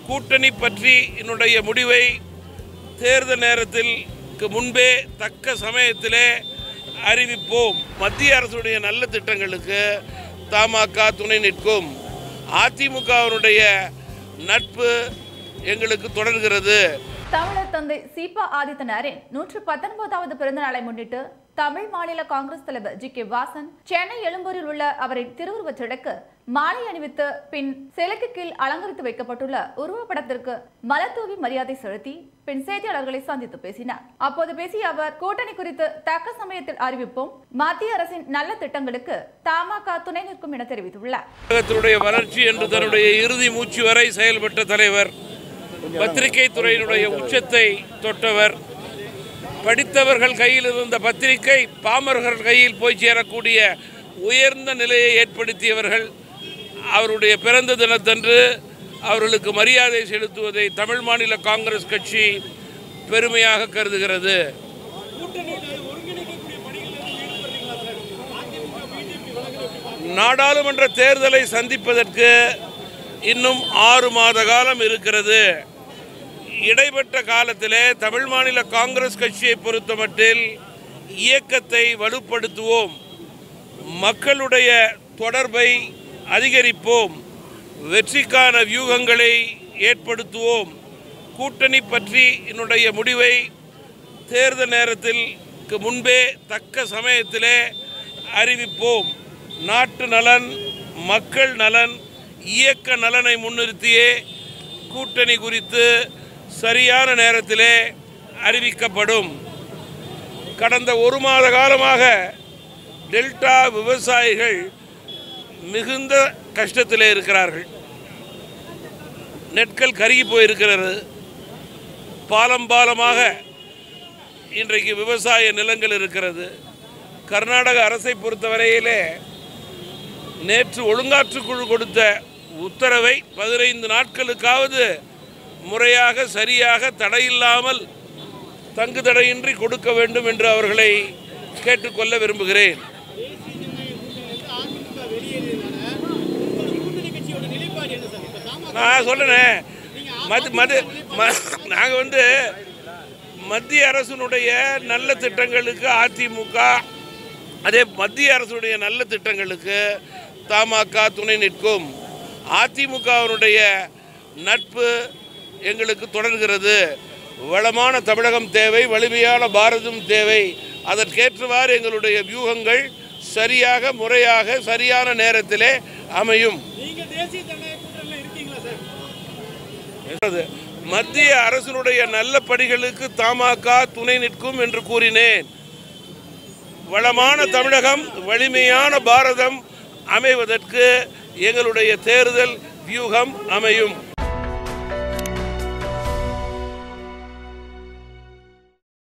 கூட்டணி பற்றி என்னுடைய முடிவை தேர்தல் நேரத்தில் முன்பே தக்க சமயத்திலே அறிவிப்போம் மத்திய அரசுடைய நல்ல திட்டங்களுக்கு தமாக துணை நிற்கும் அதிமுகவினுடைய நட்பு எங்களுக்கு தொடர்கிறது தமிழர் தந்தை சீபா ஆதித்தனாரின் நூற்று பத்தொன்பதாவது பிறந்த நாளை முன்னிட்டு தமிழ் மாநில காங்கிரஸ் தலைவர் ஜி கே வாசன் சென்னை எழும்பூரில் உள்ள அவரின் திருவுருவச் சிலைக்கு மாலை அணிவித்து பின் சிலைக்கு கீழ் அலங்கரித்து வைக்கப்பட்டுள்ள உருவப்படத்திற்கு மலர்தூவி மரியாதை செலுத்தி பின் செய்தியாளர்களை சந்தித்து பேசினார் அப்போது பேசிய அவர் கூட்டணி குறித்து தக்க சமயத்தில் அறிவிப்போம் மத்திய அரசின் நல்ல திட்டங்களுக்கு தமாக துணை நிற்கும் என தெரிவித்துள்ளார் தமிழகத்தினுடைய வளர்ச்சி என்று தன்னுடைய இறுதி மூச்சு வரை செயல்பட்ட தலைவர் பத்திரிகை துறையினுடைய உச்சத்தை தொட்டவர் படித்தவர்கள் கையில் இருந்த பத்திரிகை பாமர்கள் கையில் போய் சேரக்கூடிய உயர்ந்த நிலையை ஏற்படுத்தியவர்கள் அவருடைய பிறந்த தினத்தன்று அவர்களுக்கு மரியாதை செலுத்துவதை தமிழ் மாநில காங்கிரஸ் கட்சி பெருமையாக கருதுகிறது நாடாளுமன்ற தேர்தலை சந்திப்பதற்கு இன்னும் ஆறு மாத காலம் இருக்கிறது இடைப்பட்ட காலத்திலே தமிழ் மாநில காங்கிரஸ் கட்சியை பொறுத்தமட்டில் இயக்கத்தை வலுப்படுத்துவோம் மக்களுடைய தொடர்பை அதிகரிப்போம் வெற்றிக்கான வியூகங்களை ஏற்படுத்துவோம் கூட்டணி பற்றி என்னுடைய முடிவை தேர்தல் நேரத்தில் முன்பே தக்க சமயத்திலே அறிவிப்போம் நாட்டு நலன் மக்கள் நலன் இயக்க நலனை முன்னிறுத்தியே கூட்டணி குறித்து சரியான நேரத்திலே அறிவிக்கப்படும் கடந்த ஒரு மாத காலமாக டெல்டா விவசாயிகள் மிகுந்த கஷ்டத்திலே இருக்கிறார்கள் நெற்கள் கருகி போயிருக்கிறது பாலம் பாலமாக இன்றைக்கு விவசாய நிலங்கள் இருக்கிறது கர்நாடக அரசை பொறுத்தவரையிலே நேற்று ஒழுங்காற்றுக்குழு கொடுத்த உத்தரவை பதினைந்து நாட்களுக்காவது முறையாக சரியாக தடையில்லாமல் தங்கு தடையின்றி கொடுக்க வேண்டும் என்று அவர்களை கேட்டுக்கொள்ள விரும்புகிறேன் நான் சொல்லுறேன் மது மது நாங்கள் வந்து மத்திய அரசினுடைய நல்ல திட்டங்களுக்கு அதிமுக அதே மத்திய அரசுடைய நல்ல திட்டங்களுக்கு தமாக துணை நிற்கும் அதிமுகவினுடைய நட்பு எங்களுக்கு தொடர்கிறது வளமான தமிழகம் தேவை வலிமையான பாரதம் தேவை அதற்கேற்றவாறு எங்களுடைய வியூகங்கள் சரியாக முறையாக சரியான நேரத்திலே அமையும் சொல்றது, மத்திய அரசினுடைய நல்ல பணிகளுக்கு தமாக துணை நிற்கும் என்று கூறினேன் வளமான தமிழகம் வலிமையான பாரதம் அமைவதற்கு எங்களுடைய தேர்தல் வியூகம் அமையும்